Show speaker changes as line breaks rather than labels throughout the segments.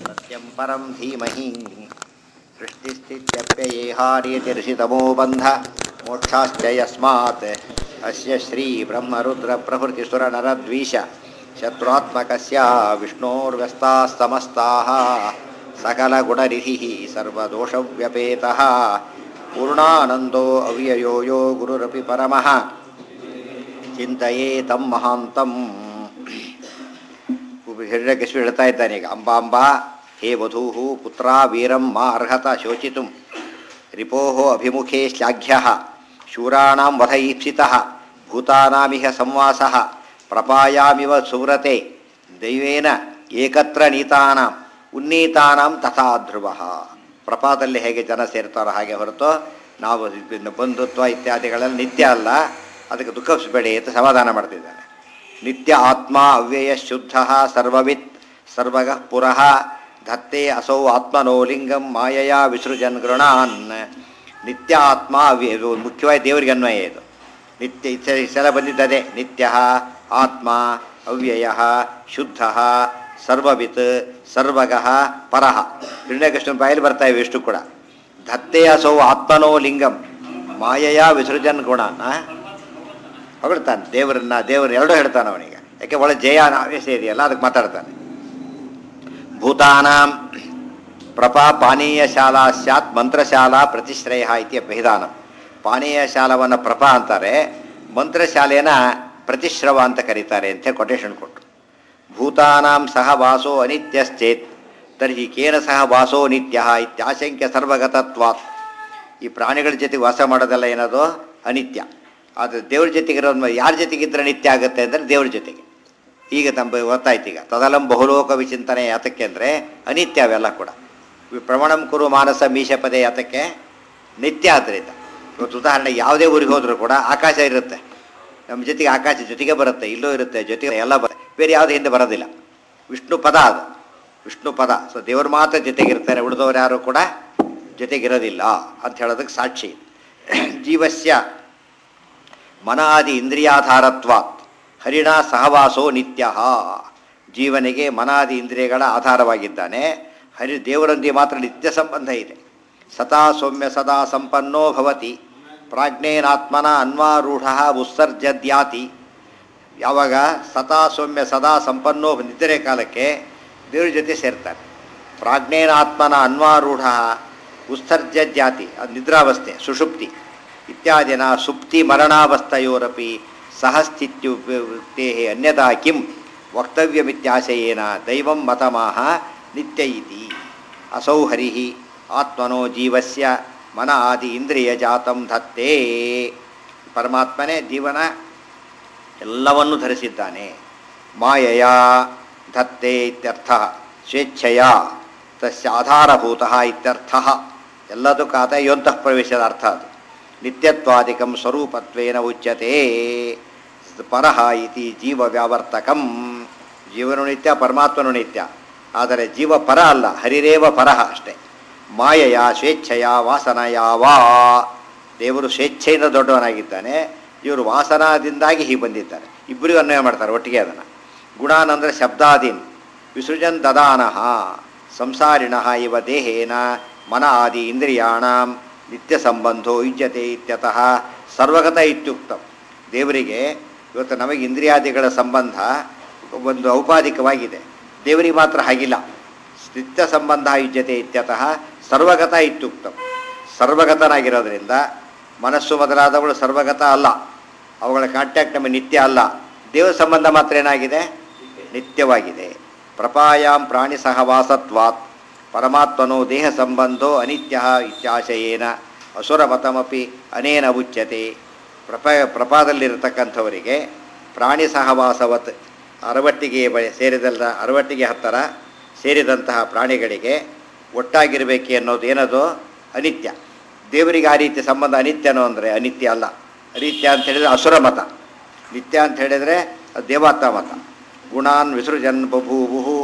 सत्यं परं धीमहि सृष्टिस्थित्यप्ययेहार्यतिर्षितमो बन्ध मोक्षाश्च यस्मात् अस्य श्रीब्रह्मरुद्रप्रभृतिसुरनरद्वीष शत्रुआत्मकस्य विष्णोर्व्यस्ताः समस्ताः सकलगुणरिधिः सर्वदोषव्यपेतः पूर्णानन्दो अव्ययो यो गुरुरपि परमः ಚಿಂತೆಯೇ ತಂ ಮಹಾಂತಂ ಹಿರಣ್ಯಕಶಿಪು ಹೇಳ್ತಾ ಇದ್ದಾನೆ ಈಗ ಅಂಬಾಂಬ ಹೇ ವಧೂ ಪುತ್ರ ವೀರಂ ಮಾ ಅರ್ಹತ ಶೋಚಿತು ರಿಪೋ ಅಭಿಮುಖೇ ಶ್ಲಾಘ್ಯ ಶೂರಾಣಾಂ ವಧ ಈಪ್ಸಿತ ಭೂತಾನಾಮಿಹ ಸಂವಾಸ ಪ್ರಪಾಯಾಮಿವ ಸುವ್ರತೆ ದೈವೇನ ಏಕತ್ರ ನೀತಾನಾಂ ಉನ್ನೀತಾನಾಂ ತಥಾ ಧ್ರುವ ಪ್ರಪಾದಲ್ಲಿ ಹೇಗೆ ಜನ ಸೇರ್ತಾರೋ ಹಾಗೆ ಹೊರತು ನಾವು ಇದನ್ನ ಬಂಧುತ್ವ ಇತ್ಯಾದಿಗಳಲ್ಲಿ ನಿತ್ಯ ಅಲ್ಲ ಅದಕ್ಕೆ ದುಃಖಿಸಬೇಡಿ ಅಂತ ಸಮಾಧಾನ ಮಾಡ್ತಿದ್ದಾನೆ ನಿತ್ಯ ಆತ್ಮ ಅವ್ಯಯ ಶುದ್ಧ ಸರ್ವವಿತ್ ಸರ್ವಗ ಪುರಃ ಧತ್ತೆ ಅಸೌ ಆತ್ಮನೋ ಲಿಂಗಂ ಮಾಯಯ ವಿಸೃಜನ್ ಗೃಣಾನ್ ನಿತ್ಯ ಆತ್ಮ ಅವ್ಯಯ ಇದು ಮುಖ್ಯವಾಗಿ ದೇವರಿಗೆ ಅನ್ವಯ ಇದು ನಿತ್ಯ ಈ ಸಲ- ಈ ಸಲ ಬಂದಿದ್ದದೆ ನಿತ್ಯ ಆತ್ಮ ಅವ್ಯಯ ಶುದ್ಧ ಸರ್ವವಿತ್ ಸರ್ವಗಃ ಪರಃ ಹಿರಣ್ಯಕೃಷ್ಣನ ಬಾಯಲ್ಲಿ ಬರ್ತಾ ಇವೆ ಇಷ್ಟು ಕೂಡ ಧತ್ತೆ ಅಸೌ ಆತ್ಮನೋ ಲಿಂಗಂ ಮಾಯಯ ವಿಸೃಜನ್ ಗುಣಾನ್ ಆ? ಹೊಗಳ್ತಾನೆ ದೇವರನ್ನ ದೇವರು ಎರಡೂ ಹೇಳ್ತಾನೆ ಅವನಿಗೆ ಯಾಕೆ ಒಳ್ಳೆ ಜಯ ಆವೇಶ ಇದೆಯಲ್ಲ ಅದಕ್ಕೆ ಮಾತಾಡ್ತಾನೆ ಭೂತಾನಾಂ ಪ್ರಪಾ ಪಾನೀಯ ಶಾಲಾ ಸ್ಯಾತ್ ಮಂತ್ರಶಾಲಾ ಪ್ರತಿಶ್ರಯ ಇತಿ ಅಭಿಧಾನ ಪಾನೀಯ ಶಾಲವನ್ನು ಪ್ರಪಾ ಅಂತಾರೆ ಮಂತ್ರಶಾಲೆನ ಪ್ರತಿಶ್ರವ ಅಂತ ಕರೀತಾರೆ ಅಂತ ಕೊಟೇಶನ್ ಕೊಟ್ಟರು ಭೂತಾನಾಂ ಸಹ ವಾಸೋ ಅನಿತ್ಯಶ್ಚೇತ್ ತರ್ಹಿ ಕೇನ ಸಹ ವಾಸೋ ನಿತ್ಯ ಇತ್ಯಾಶಂಕ್ಯ ಸರ್ವಗತತ್ವಾತ್ ಈ ಪ್ರಾಣಿಗಳ ಜೊತೆಗೆ ವಾಸ ಮಾಡೋದೆಲ್ಲ ಏನದು ಅನಿತ್ಯ ಆದರೆ ದೇವ್ರ ಜೊತೆಗೆ ಇರೋದು ಯಾರ ಜೊತೆಗಿದ್ರೆ ನಿತ್ಯ ಆಗುತ್ತೆ ಅಂದರೆ ದೇವ್ರ ಜೊತೆಗೆ ಈಗ ತಮ್ಮ ಗೊತ್ತಾಯ್ತು ಈಗ ತದಲಂ ಬಹುಲೋಕ ವಿಚಿಂತನೆ ಯಾತಕ್ಕೆ ಅಂದರೆ ಅನಿತ್ಯ ಅವೆಲ್ಲ ಕೂಡ ವಿ- ಪ್ರಮಾಣಂ ಕುರು ಮಾನಸ ಮೀಶಪದೆ ಯಾತಕ್ಕೆ ನಿತ್ಯ ಆದ್ದರಿಂದ ಇವತ್ತು ಉದಾಹರಣೆ ಯಾವುದೇ ಊರಿಗೆ ಹೋದರೂ ಕೂಡ ಆಕಾಶ ಇರುತ್ತೆ ನಮ್ಮ ಜೊತೆಗೆ ಆಕಾಶ ಜೊತೆಗೆ ಬರುತ್ತೆ ಇಲ್ಲೂ ಇರುತ್ತೆ ಜೊತೆಗೆ ಎಲ್ಲ ಬರುತ್ತೆ ಬೇರೆ ಯಾವುದು ಹಿಂದೆ ಬರೋದಿಲ್ಲ ವಿಷ್ಣು ಪದ ಅದು ವಿಷ್ಣು ಪದ ಸೊ ದೇವ್ರ ಮಾತ್ರ ಜೊತೆಗಿರ್ತಾರೆ ಉಳಿದವರು ಯಾರು ಕೂಡ ಜೊತೆಗಿರೋದಿಲ್ಲ ಅಂತ ಹೇಳೋದಕ್ಕೆ ಸಾಕ್ಷಿ ಜೀವಸ್ಯ ಮನಾದಿ ಇಂದ್ರಿಯಾಧಾರತ್ವಾತ್ ಹರಿಣ ಸಹವಾಸೋ ನಿತ್ಯ ಜೀವನಿಗೆ ಮನಾದಿ ಇಂದ್ರಿಯಗಳ ಆಧಾರವಾಗಿದ್ದಾನೆ ಹರಿ ದೇವರೊಂದಿಗೆ ಮಾತ್ರ ನಿತ್ಯ ಸಂಬಂಧ ಇದೆ ಸದಾ ಸೌಮ್ಯ ಸದಾ ಸಂಪನ್ನೋ ಭವತಿ ಪ್ರಾಜ್ಞೇನಾತ್ಮನ ಅನ್ವಾರೂಢ ಉತ್ಸರ್ಜದ್ಯಾತಿ ಯಾವಾಗ ಸದಾ ಸೌಮ್ಯ ಸದಾ ಸಂಪನ್ನೋ ನಿದ್ರೆ ಕಾಲಕ್ಕೆ ದೇವ್ರ ಜೊತೆ ಸೇರ್ತಾರೆ ಪ್ರಾಜ್ಞೇನಾತ್ಮನ ಅನ್ವಾರೂಢ ಉತ್ಸರ್ಜದ್ಯಾತಿ ಅದು ನಿದ್ರಾವಸ್ಥೆ ಸುಷುಪ್ತಿ ಇತ್ಯಾದಿನ ಸುಪ್ತಿ ಮರಣಾವಸ್ಥೆಯೋರಪಿ ಸಹಸ್ಥಿತ್ಯುಕ್ತೇ ಅನ್ಯದಾ ಕಿಂ ವಕ್ತವ್ಯಮಿತ್ಯಾಶಯೇನ ದೈವಂ ಮತಮಾಹ ನಿತ್ಯ ಇತಿ ಅಸೌ ಹರಿ ಆತ್ಮನೋ ಜೀವಸ್ಯ ಮನ ಆದಿ ಇಂದ್ರಿಯ ಜಾತಂ ಧತ್ತೇ ಪರಮಾತ್ಮನೇ ಜೀವನ ಎಲ್ಲವನ್ನೂ ಧರಿಸಿದ್ದಾನೆ ಮಾಯಯ ಧತ್ತೆ ಇತ್ಯರ್ಥ ಸ್ವೇಚ್ಛೆಯ ತಸ್ಯ ಆಧಾರಭೂತ ಇತ್ಯರ್ಥ ಎಲ್ಲದಕ್ಕೂ ಆತ ಯೋಂತಃ ಪ್ರವೇಶದ ಅರ್ಥ ಅದು ನಿತ್ಯತ್ವಾದಿಕಂ ಸ್ವರೂಪತ್ವೇನ ಉಚ್ಯತೆ ಪರಹ ಇತಿ ಜೀವ ವ್ಯಾವರ್ತಕಂ ಜೀವನು ನಿತ್ಯ ಪರಮಾತ್ಮನು ನಿತ್ಯ ಆದರೆ ಜೀವ ಪರ ಅಲ್ಲ ಹರಿರೇವ ಪರಹ ಅಷ್ಟೇ ಮಾಯೆಯ ಸ್ವೇಚ್ಛೆಯ ವಾಸನಯಾವ ದೇವರು ಸ್ವೇಚ್ಛೆಯಿಂದ ದೊಡ್ಡವನಾಗಿದ್ದಾನೆ ಇವರು ವಾಸನಾದಿಂದಾಗಿ ಹೀಗೆ ಬಂದಿದ್ದಾರೆ ಇಬ್ಬರಿಗೂ ಅನ್ವಯ ಮಾಡ್ತಾರೆ ಒಟ್ಟಿಗೆ ಅದನ್ನು ಗುಣಾನಂದ್ರ ಶಬ್ದಾದೀನ್ ವಿಸೃಜನ್ ದದಾನಃ ಸಂಸಾರಿಣಃ ಇವ ದೇಹೇನ ಮನ ಆದಿ ಇಂದ್ರಿಯಾಣಂ ನಿತ್ಯ ಸಂಬಂಧೋ ಯುಜ್ಯತೆ ಇತ್ಯತಃ ಸರ್ವಗತ ಇತ್ಯುಕ್ತಂ ದೇವರಿಗೆ ಇವತ್ತು ನಮಗೆ ಇಂದ್ರಿಯಾದಿಗಳ ಸಂಬಂಧ ಒಂದು ಔಪಾಧಿಕವಾಗಿದೆ ದೇವರಿಗೆ ಮಾತ್ರ ಹಾಗಿಲ್ಲ ನಿತ್ಯ ಸಂಬಂಧ ಯುಜ್ಯತೆ ಇತ್ಯತಃ ಸರ್ವಗತ ಇತ್ಯುಕ್ತಂ ಸರ್ವಗತನಾಗಿರೋದ್ರಿಂದ ಮನಸ್ಸು ಮೊದಲಾದವಳು ಸರ್ವಗತ ಅಲ್ಲ ಅವುಗಳ ಕಾಂಟ್ಯಾಕ್ಟ್ ನಮಗೆ ನಿತ್ಯ ಅಲ್ಲ ದೇವ ಸಂಬಂಧ ಮಾತ್ರ ಏನಾಗಿದೆ ನಿತ್ಯವಾಗಿದೆ ಪ್ರಪಾಯಾಂ ಪ್ರಾಣಿ ಸಹವಾಸತ್ವಾತ್ ಪರಮಾತ್ಮನೋ ದೇಹ ಸಂಬಂಧೋ ಅನಿತ್ಯ ಇತ್ಯಾಶಯೇನ ಅಸುರಮತಮಪಿ ಅನೇನ ಉಚ್ಯತೆ ಪ್ರಪ ಪ್ರಪಾದಲ್ಲಿರತಕ್ಕಂಥವರಿಗೆ ಪ್ರಾಣಿ ಸಹವಾಸವತ್ ಅರವಟ್ಟಿಗೆ ಬ ಸೇರಿದಲ್ಲ ಅರವಟ್ಟಿಗೆ ಹತ್ತರ ಸೇರಿದಂತಹ ಪ್ರಾಣಿಗಳಿಗೆ ಒಟ್ಟಾಗಿರಬೇಕು ಅನ್ನೋದು ಏನದು ಅನಿತ್ಯ ದೇವರಿಗೆ ಆ ರೀತಿ ಸಂಬಂಧ ಅನಿತ್ಯನೋ ಅಂದರೆ ಅನಿತ್ಯ ಅಲ್ಲ ಅನಿತ್ಯ ಅಂತ ಹೇಳಿದರೆ ಅಸುರ ಮತ ನಿತ್ಯ ಅಂತ ಹೇಳಿದರೆ ಅದು ದೇವಾತ್ಮ ಮತ ಗುಣಾನ್ ವಿಸೃಜನ್ ಬಭೂವು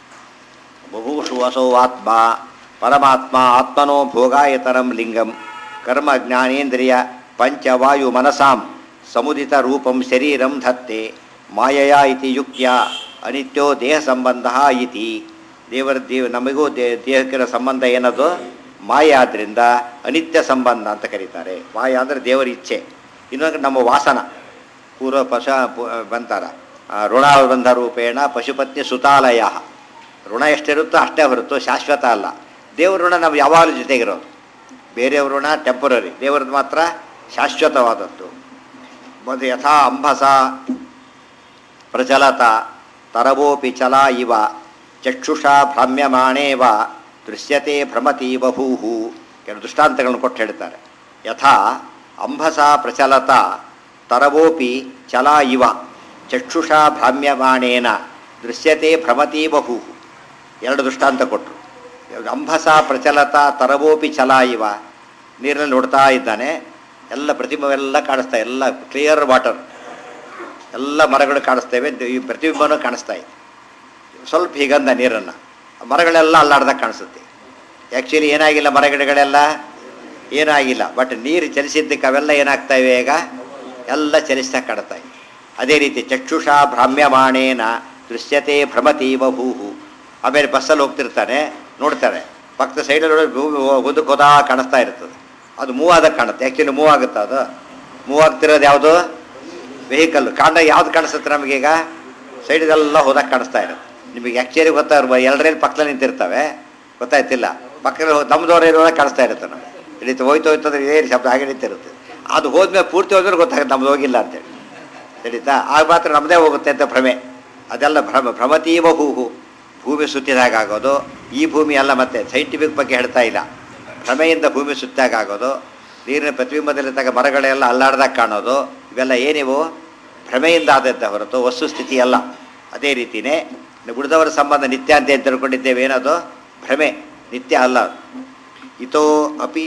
ಬಭೂಷು ಅಸೌ ಆತ್ಮ ಪರಮಾತ್ಮ ಆತ್ಮನೋ ಭೋಗಾಯತರಂ ಲಿಂಗಂ ಕರ್ಮ ಜ್ಞಾನೇಂದ್ರಿಯ ಪಂಚವಾಯು ಮನಸಾಂ ಸಮುದಿತ ರೂಪಂ ಶರೀರಂ ಧತ್ತೆ ಮಾಯಯಾ ಇತಿ ಯುಕ್ತ್ಯ ಅನಿತ್ಯೋ ದೇಹ ಸಂಬಂಧ ಇತಿ ದೇವರ ದೇವ ನಮಗೂ ದೇ ದೇಹಕ್ಕಿರೋ ಸಂಬಂಧ ಏನದು ಮಾಯ ಆದ್ದರಿಂದ ಅನಿತ್ಯ ಸಂಬಂಧ ಅಂತ ಕರೀತಾರೆ ಮಾಯ ಅಂದರೆ ದೇವರ ಇಚ್ಛೆ ಇನ್ನೊಂದು ನಮ್ಮ ವಾಸನ ಪೂರ್ವ ಪಶ ಪು ಬಂತಾರ ಆ, ಋಣಾನುಬಂಧ ರೂಪೇಣ ಪಶುಪತ್ನಿ ಸುತಾಲಯ ಋಣ ಎಷ್ಟಿರುತ್ತೋ ಅಷ್ಟೇ ಹೊರತು ಶಾಶ್ವತ ಅಲ್ಲ ದೇವ್ರ ಋಣ ನಾವು ಯಾವಾಗಲೂ ಜೊತೆಗಿರೋದು ಬೇರೆಯವ್ರ ಋಣ ಟೆಂಪರರಿ ದೇವರದ್ದು ಮಾತ್ರ ಶಾಶ್ವತವಾದದ್ದು ಒಂದು ಯಥಾ ಅಂಬಸ ಪ್ರಚಲತ ತರವೋಪಿ ಚಲ ಇವ ಚಕ್ಷುಷಾ ಭ್ರಮ್ಯಮಾಣೇವ ದೃಶ್ಯತೆ ಭ್ರಮತಿ ಬಭೂಹು ಕೆಲವು ದೃಷ್ಟಾಂತಗಳನ್ನು ಕೊಟ್ಟು ಹೇಳ್ತಾರೆ ಯಥಾ ಅಂಬಸ ಪ್ರಚಲತ ತರವೋಪಿ ಚಲ ಇವ ಚಕ್ಷುಷಾ ಭ್ರಾಮ್ಯಮಾಣೇನ ದೃಶ್ಯತೆ ಭ್ರಮತಿ ಬಭೂಹು ಎರಡು ದೃಷ್ಟಾಂತ ಕೊಟ್ಟರು ಅಂಬಸ ಪ್ರಚಲತ ತರವೋಪಿ ಚಲ ಇವ ನೀರಲ್ಲಿ ನೋಡ್ತಾ ಇದ್ದಾನೆ ಎಲ್ಲ ಪ್ರತಿಮೆಲ್ಲ ಕಾಣಿಸ್ತಾ ಎಲ್ಲ ಕ್ಲಿಯರ್ ವಾಟರ್ ಎಲ್ಲ ಮರಗಳು ಕಾಣಿಸ್ತೇವೆ ಈ ಪ್ರತಿಬಿಂಬನೂ ಕಾಣಿಸ್ತಾ ಇದೆ ಸ್ವಲ್ಪ ಹೀಗಂದ ನೀರನ್ನು ಮರಗಳೆಲ್ಲ ಅಲ್ಲಾಡ್ದಾಗ ಕಾಣಿಸುತ್ತೆ ಆ್ಯಕ್ಚುಲಿ ಏನಾಗಿಲ್ಲ ಮರಗಿಡಗಳೆಲ್ಲ ಏನೂ ಆಗಿಲ್ಲ ಬಟ್ ನೀರು ಚಲಿಸಿದ್ದಕ್ಕೆ ಅವೆಲ್ಲ ಏನಾಗ್ತಾ ಇವೆ ಈಗ ಎಲ್ಲ ಚಲಿಸ್ತಾ ಕಾಣ್ತಾ ಇದೆ ಅದೇ ರೀತಿ ಚಕ್ಷುಷಾ ಭ್ರಾಮ್ಯಮಾಣೇನ ದೃಶ್ಯತೆ ಭ್ರಮತಿ ಬಭೂಹು ಆಮೇಲೆ ಬಸ್ಸಲ್ಲಿ ಹೋಗ್ತಿರ್ತಾನೆ ನೋಡ್ತಾರೆ ಪಕ್ಕದ ಸೈಡಲ್ಲಿ ಭೂಮಿ ಒಂದು ಕೊದಾ ಕಾಣಿಸ್ತಾ ಇರ್ತದೆ ಅದು ಮೂವ್ ಆದಾಗ ಕಾಣುತ್ತೆ ಆ್ಯಕ್ಚುಲಿ ಮೂವ್ ಆಗುತ್ತೆ ಅದು ಮೂವ್ ಆಗ್ತಿರೋದು ಯಾವುದು ವೆಹಿಕಲ್ ಕಾಂಡ ಯಾವ್ದು ಕಾಣಿಸುತ್ತೆ ನಮಗೀಗ ಸೈಡದೆಲ್ಲ ಹೋದಾಗ ಕಾಣಿಸ್ತಾ ಇರುತ್ತೆ ನಿಮಗೆ ಆ್ಯಕ್ಚುಲಿ ಗೊತ್ತಾಗ ಎಲ್ಲರಲ್ಲಿ ಪಕ್ಕದಲ್ಲಿ ನಿಂತಿರ್ತವೆ ಗೊತ್ತಾಯ್ತಿಲ್ಲ ಪಕ್ಕದಲ್ಲಿ ಹೋಗಿ ನಮ್ದವ್ರು ಇರೋದಾಗ ಕಾಣಿಸ್ತಾ ಇರುತ್ತೆ ನಮಗೆ ಹಿಡಿತು ಹೋಯ್ತು ಹೋಯ್ತು ಅಂದ್ರೆ ಏನು ಶಬ್ದ ಹಾಗೆ ನಿಂತಿರುತ್ತೆ ಅದು ಹೋದ್ಮೇಲೆ ಪೂರ್ತಿ ಹೋದ್ರೆ ಗೊತ್ತಾಗುತ್ತೆ ನಮ್ದು ಹೋಗಿಲ್ಲ ಅಂತೇಳಿ ತಿಳಿತಾ ಆಗ ಮಾತ್ರ ನಮ್ಮದೇ ಹೋಗುತ್ತೆ ಅಂತ ಭ್ರಮೆ ಅದೆಲ್ಲ ಭ್ರಮ ಭ್ರಮತೀವ ಹೂಹು ಭೂಮಿ ಸುತ್ತಿದಾಗ ಆಗೋದು ಈ ಭೂಮಿ ಅಲ್ಲ ಮತ್ತೆ ಸೈಂಟಿಫಿಕ್ ಬಗ್ಗೆ ಹೇಳ್ತಾ ಇಲ್ಲ ಭ್ರಮೆಯಿಂದ ಭೂಮಿ ಸುತ್ತಾಗ ಆಗೋದು ನೀರಿನ ಪ್ರತಿಬಿಂಬದಲ್ಲಿದ್ದಾಗ ಮರಗಳೆಲ್ಲ ಅಲ್ಲಾಡ್ದಾಗ ಕಾಣೋದು ಇವೆಲ್ಲ ಏನಿವು ಭ್ರಮೆಯಿಂದ ಆದದ್ದ ಹೊರತು ವಸ್ತುಸ್ಥಿತಿ ಅಲ್ಲ ಅದೇ ರೀತಿಯೇ ಉಳಿದವರ ಸಂಬಂಧ ನಿತ್ಯ ಅಂತ ಏನು ತಿಳ್ಕೊಂಡಿದ್ದೇವೆ ಏನದು ಭ್ರಮೆ ನಿತ್ಯ ಅಲ್ಲ ಅದು. ಇತೋ ಅಪಿ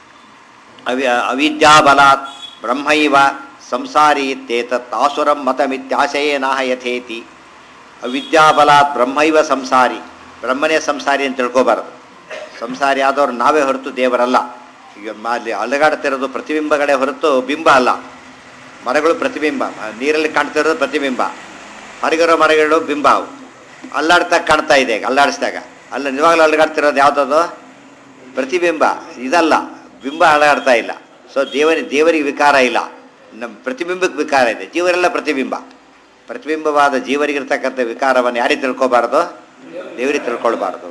ಅವಿ ಅವಿದ್ಯಾಬಲಾತ್ ಬ್ರಹ್ಮೈವ ಸಂಸಾರಿ ಇತ್ಯೇತತ್ ಆಸುರಂ ಮತಮಿತ್ಯಾಶಯೇನಾಹ ಯಥೇತಿ ಅವಿದ್ಯಾಬಲಾತ್ ಬ್ರಹ್ಮೈವ ಸಂಸಾರಿ ಬ್ರಹ್ಮನೇ ಸಂಸಾರಿ ಅಂತ ತಿಳ್ಕೊಬಾರದು ಸಂಸಾರಿ ಆದವ್ರು ನಾವೇ ಹೊರತು ದೇವರಲ್ಲ ಈಗ ಮ- ಅಲ್ಲಿ ಅಲಗಾಡ್ತಿರೋದು ಪ್ರತಿಬಿಂಬಗಳೇ ಹೊರತು ಬಿಂಬ ಅಲ್ಲ ಮರಗಳು ಪ್ರತಿಬಿಂಬ ಆ, ನೀರಲ್ಲಿ ಕಾಣ್ತಿರೋದು ಪ್ರತಿಬಿಂಬ ಹೊರಗಿರೋ ಮರಗಳು ಬಿಂಬ ಅವು ಅಲ್ಲಾಡ್ತಾ ಕಾಣ್ತಾ ಇದೆ ಈಗ ಅಲ್ಲಾಡಿಸಿದಾಗ ಅಲ್ಲ ನಿಜವಾಗ್ಲೂ ಅಲ್ಲಾಡ್ತಿರೋದು ಯಾವುದದು ಪ್ರತಿಬಿಂಬ ಇದಲ್ಲ ಬಿಂಬ ಅಲಗಾಡ್ತಾ ಇಲ್ಲ ಸೊ ದೇವರಿ ದೇವರಿಗೆ ವಿಕಾರ ಇಲ್ಲ ನಮ್ಮ ಪ್ರತಿಬಿಂಬಕ್ಕೆ ವಿಕಾರ ಇದೆ ಜೀವರೆಲ್ಲ ಪ್ರತಿಬಿಂಬ ಪ್ರತಿಬಿಂಬವಾದ ಜೀವರಿಗಿರ್ತಕ್ಕಂಥ ವಿಕಾರವನ್ನು ಯಾರಿಗೆ ತಿಳ್ಕೊಬಾರ್ದು ದೇವರಿಗೆ ತಿಳ್ಕೊಳ್ಬಾರ್ದು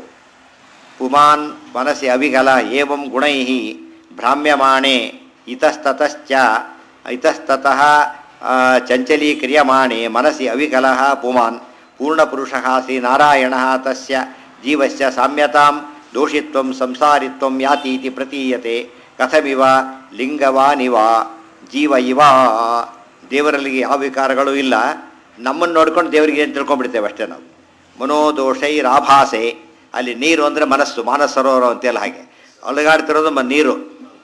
ಪುಮಾನ್ ಮನಸ್ಸಿ ಅವಿಗಲ ಏವಂ ಗುಣೈ ಭ್ರಾಮ್ಯಮಾಣೆ ಇತಸ್ತತಶ್ಚ ಇತಸ್ತತಃ ಆ, ಚಂಚಲೀಕ್ರಿಯಮಾಣೆ ಮನಸ್ಸಿ ಅವಿಕಲ ಪುಮಾನ್ ಪೂರ್ಣಪುರುಷ ಶ್ರೀ ನಾರಾಯಣ ತಸ್ಯ ಜೀವಸ್ಯ ಸಾಮ್ಯತಾಂ ದೋಷಿತ್ವಂ ಸಂಸಾರಿತ್ವಂ ಯಾತೀತಿ ಪ್ರತೀಯತೆ ಕಥಮಿವ ಲಿಂಗವಾನಿವ ಜೀವ ಇವ ದೇವರಲ್ಲಿ ಯಾವ ವಿಕಾರಗಳು ಇಲ್ಲ ನಮ್ಮನ್ನು ನೋಡ್ಕೊಂಡು ದೇವರಿಗೆ ಏನು ತಿಳ್ಕೊಂಡ್ಬಿಡ್ತೇವೆ ಅಷ್ಟೇ ನಾವು ಮನೋದೋಷೈರಾಭಾಸೆ ಅಲ್ಲಿ ನೀರು ಅಂದರೆ ಮನಸ್ಸು ಮಾನಸ ಸರೋವರ ಅಂತೆಲ್ಲ ಹಾಗೆ ಅಲಗಾಡ್ತಿರೋದು ಮ ನೀರು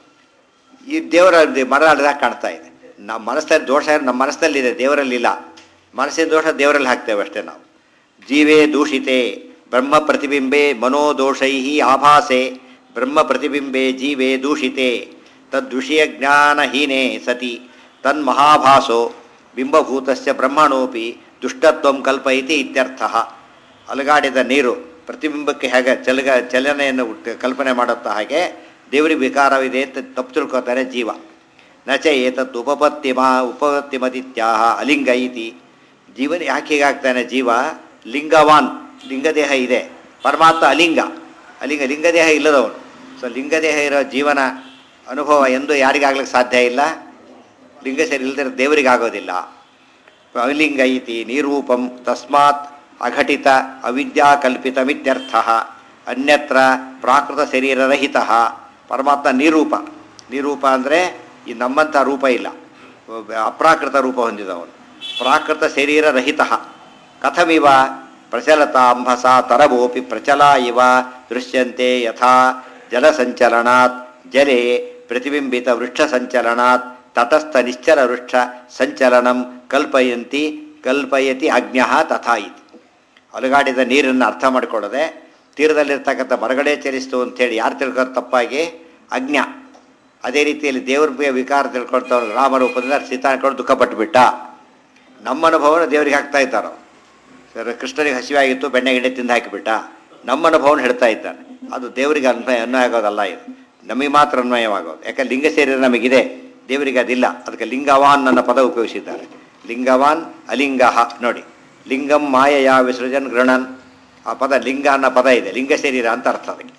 ಈ ದೇವರ ಮರ ಅಲ್ದಾಗ ಕಾಣ್ತಾ ಇದೆ ನಮ್ಮ ಮನಸ್ಸಲ್ಲಿ ದೋಷ ನಮ್ಮ ಮನಸ್ಸಲ್ಲಿದೆ ದೇವರಲ್ಲಿಲ್ಲ ಮನಸ್ಸಿನ ದೋಷ ದೇವರಲ್ಲಿ ಹಾಕ್ತೇವೆ ಅಷ್ಟೇ ನಾವು ಜೀವೇ ದೂಷಿತೆ ಬ್ರಹ್ಮ ಪ್ರತಿಬಿಂಬೆ ಮನೋದೋಷೈ ಆಭಾಸೆ ಬ್ರಹ್ಮ ಪ್ರತಿಬಿಂಬೆ ಜೀವೇ ದೂಷಿತೆ ತದ್ವಿಷಯ ಜ್ಞಾನಹೀನೆ ಸತಿ ತನ್ಮಹಾಭಾಸೋ ಬಿಂಬಭೂತಸ್ಯ ಬ್ರಹ್ಮಣೋಪಿ ದುಷ್ಟತ್ವಂ ಕಲ್ಪಯಿತಿ ಇತ್ಯರ್ಥ ಅಲಗಾಡಿದ ನೀರು ಪ್ರತಿಬಿಂಬಕ್ಕೆ ಹೇಗೆ ಚಲಗ ಚಲನೆಯನ್ನು ಉಟ್- ಕಲ್ಪನೆ ಮಾಡುತ್ತಾ ಹಾಗೆ ದೇವರಿಗೆ ವಿಕಾರವಿದೆ ಅಂತ ತಪ್ಪು ತಿಳ್ಕೊತಾರೆ ಜೀವ ನಚ ಏತತ್ ಉಪಪತ್ತಿಮ ಉಪಪತ್ತಿಮದಿತ್ಯಾಹ ಅಲಿಂಗ ಇತಿ ಜೀವನ ಯಾಕೆ ಹೀಗಾಗ್ತಾನೆ ಜೀವ ಲಿಂಗವಾನ್ ಲಿಂಗದೇಹ ಇದೆ ಪರಮಾತ್ಮ ಅಲಿಂಗ ಅಲಿಂಗ ಲಿಂಗದೇಹ ಇಲ್ಲದವನು ಸೊ ಲಿಂಗದೇಹ ಇರೋ ಜೀವನ ಅನುಭವ ಎಂದು ಯಾರಿಗಾಗ್ಲಿಕ್ಕೆ ಸಾಧ್ಯ ಇಲ್ಲ ಲಿಂಗ ಸರಿ ಇಲ್ಲದಿರೋ ದೇವರಿಗಾಗೋದಿಲ್ಲ ಅಲಿಂಗ ಇತಿ ನಿರೂಪಂ ತಸ್ಮಾತ್ ಅಘಟಿತ ಅವಿದ್ಯಾಕಲ್ಪಿತಮಿತ್ಯರ್ಥ ಅನ್ಯತ್ರ ಪ್ರಾಕೃತ ಶರೀರರಹಿತ ಪರಮಾತ್ಮ ನಿರೂಪ ನಿರೂಪ ಅಂದರೆ ಈ ನಮ್ಮಂಥ ರೂಪ ಇಲ್ಲ ಅಪ್ರಾಕೃತ ರೂಪ ಹೊಂದಿದವನು ಪ್ರಾಕೃತ ಶರೀರರಹಿತ ಕಥಮಿವ ಪ್ರಚಲತ ಅಂಬಸ ತರವೋಪಿ ಪ್ರಚಲ ಇವ ದೃಶ್ಯಂತೆ ಯಥಾ ಜಲಸಂಚಲನಾತ್ ಜಲೆ ಪ್ರತಿಬಿಂಬಿತ ವೃಕ್ಷ ಸಂಚಲನಾತ್ ತಟಸ್ಥ ನಿಶ್ಚಲ ವೃಕ್ಷ ಸಂಚಲನಂ ಕಲ್ಪಯಂತಿ ಕಲ್ಪಯತಿ ಅಜ್ಞ ತಥಾ ಇತಿ ಅಲುಗಾಡಿದ ನೀರನ್ನು ಅರ್ಥ ಮಾಡಿಕೊಳ್ಳದೆ ತೀರದಲ್ಲಿರ್ತಕ್ಕಂಥ ಮರಗಳೇ ಚಲಿಸ್ತು ಅಂತೇಳಿ ಯಾರು ತಿಳ್ಕೊತಾರೆ ತಪ್ಪಾಗಿ ಅಜ್ಞ ಅದೇ ರೀತಿಯಲ್ಲಿ ದೇವ್ರ ಬಗ್ಗೆ ವಿಕಾರ ತಿಳ್ಕೊಳ್ತವ್ರು ರಾಮರೂಪದಿಂದ ಸೀತಾ ಅನ್ಕೊಂಡು ದುಃಖ ಪಟ್ಟುಬಿಟ್ಟ ನಮ್ಮ ಅನುಭವನ ದೇವರಿಗೆ ಹಾಕ್ತಾ ಇದ್ದಾರೋ ಸರ್ ಕೃಷ್ಣನಿಗೆ ಹಸಿವಾಗಿತ್ತು ಬೆಣ್ಣೆ ಗಿಣ್ಣೆ ತಿಂದು ಹಾಕಿಬಿಟ್ಟ ನಮ್ಮ ಅನುಭವನ ಹೇಳ್ತಾ ಇದ್ದಾನೆ ಅದು ದೇವರಿಗೆ ಅನ್ವಯ ಅನ್ವಯ ಆಗೋದಲ್ಲ ಇದು ನಮಗೆ ಮಾತ್ರ ಅನ್ವಯವಾಗೋದು ಯಾಕಂದ್ರೆ ಲಿಂಗ ಶರೀರ ನಮಗಿದೆ ದೇವರಿಗೆ ಅದಿಲ್ಲ ಅದಕ್ಕೆ ಲಿಂಗವಾನ್ ನನ್ನ ಪದ ಉಪಯೋಗಿಸಿದ್ದಾರೆ ಲಿಂಗವಾನ್ ಅಲಿಂಗಹ ನೋಡಿ ಲಿಂಗಂ ಮಾಯಯ ವಿಸೃಜನ್ ಗೃಣನ್ ಆ ಪದ ಲಿಂಗ ಅನ್ನೋ ಪದ ಇದೆ ಲಿಂಗ ಶರೀರ ಅಂತ ಅರ್ಥ ಅದಕ್ಕೆ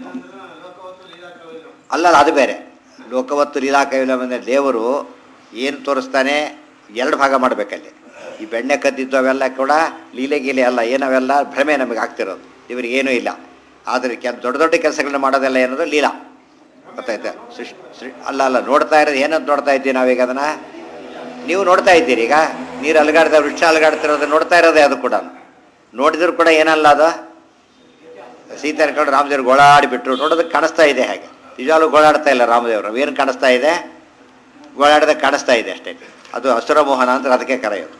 ಅಲ್ಲಲ್ಲ ಅದು ಬೇರೆ ಲೋಕವತ್ತು ಲೀಲಾ ಕೈಲ ಅಂದರೆ ದೇವರು ಏನು ತೋರಿಸ್ತಾನೆ ಎರಡು ಭಾಗ ಮಾಡಬೇಕಲ್ಲಿ ಈ ಬೆಣ್ಣೆ ಕದ್ದಿದ್ದು ಅವೆಲ್ಲ ಕೂಡ ಲೀಲೆ ಗೀಲೆ ಅಲ್ಲ ಏನವೆಲ್ಲ ಭ್ರಮೆ ನಮಗೆ ಆಗ್ತಿರೋದು ಇವರಿಗೆ ಏನೂ ಇಲ್ಲ ಆದರೆ ಕೆಲ ದೊಡ್ಡ ದೊಡ್ಡ ಕೆಲಸಗಳನ್ನ ಮಾಡೋದೆಲ್ಲ ಏನದು ಲೀಲಾ ಗೊತ್ತಾಯ್ತಾ ಸೃಷ್ಟಿ ಸೃ ಅಲ್ಲ ಅಲ್ಲ ನೋಡ್ತಾ ಇರೋದು ಏನಂತ ನೋಡ್ತಾ ಇದ್ದೀವಿ ನಾವೀಗ ಅದನ್ನು ನೀವು ನೋಡ್ತಾ ಇದ್ದೀರಿ ಈಗ ನೀರು ಅಲಗಾಡ್ದ ವೃಕ್ಷ ಅಲಗಾಡ್ತಿರೋದು ನೋಡ್ತಾ ಇರೋದೇ ಅದು ಕೂಡ ನೋಡಿದ್ರು ಕೂಡ ಏನಲ್ಲ ಅದು ಸೀತೆ ಕರ್ಕೊಂಡು ರಾಮದೇವ್ರು ಗೋಳಾಡಿಬಿಟ್ರು ನೋಡೋದಕ್ಕೆ ಕಾಣಿಸ್ತಾ ಇದೆ ಹಾಗೆ ನಿಜವಾಗ್ಲೂ ಗೋಳಾಡ್ತಾ ಇಲ್ಲ ರಾಮದೇವರು ಏನು ಕಾಣಿಸ್ತಾ ಇದೆ ಗೋಳಾಡೋದಕ್ಕೆ ಕಾಣಿಸ್ತಾ ಇದೆ ಅಷ್ಟೇ ಅದು ಅಸುರ ಮೋಹನ ಅಂತ ಅದಕ್ಕೆ ಕರೆಯೋದು